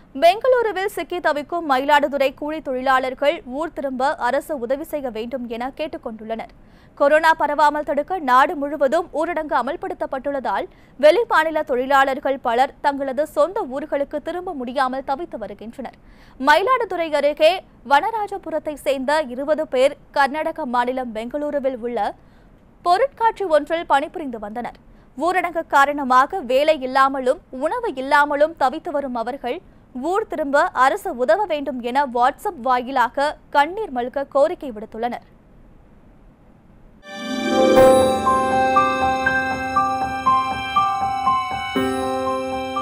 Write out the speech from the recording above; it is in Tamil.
பெங்களூருவில் சிக்கி தவிக்கும் மயிலாடுதுறை கூலி தொழிலாளர்கள் ஊர் திரும்ப அரசு உதவி செய்ய வேண்டும் என கேட்டுக் கொண்டுள்ளனர் கொரோனா பரவாமல் தடுக்க நாடு முழுவதும் ஊரடங்கு அமல்படுத்தப்பட்டுள்ளதால் வெளிமாநில தொழிலாளர்கள் பலர் தங்களது சொந்த ஊர்களுக்கு திரும்ப முடியாமல் தவித்து வருகின்றனர் மயிலாடுதுறை அருகே வனராஜபுரத்தை சேர்ந்த இருபது பேர் கர்நாடக மாநிலம் பெங்களூருவில் உள்ள பொருட்காட்சி ஒன்றில் பணிபுரிந்து வந்தனர் ஊரடங்கு காரணமாக வேலை இல்லாமலும் உணவு இல்லாமலும் தவித்து வரும் அவர்கள் ஊர் திரும்ப அரசு உதவ வேண்டும் என வாட்ஸ்அப் வாயிலாக கண்ணீர் மல்க கோரிக்கை விடுத்துள்ளனர்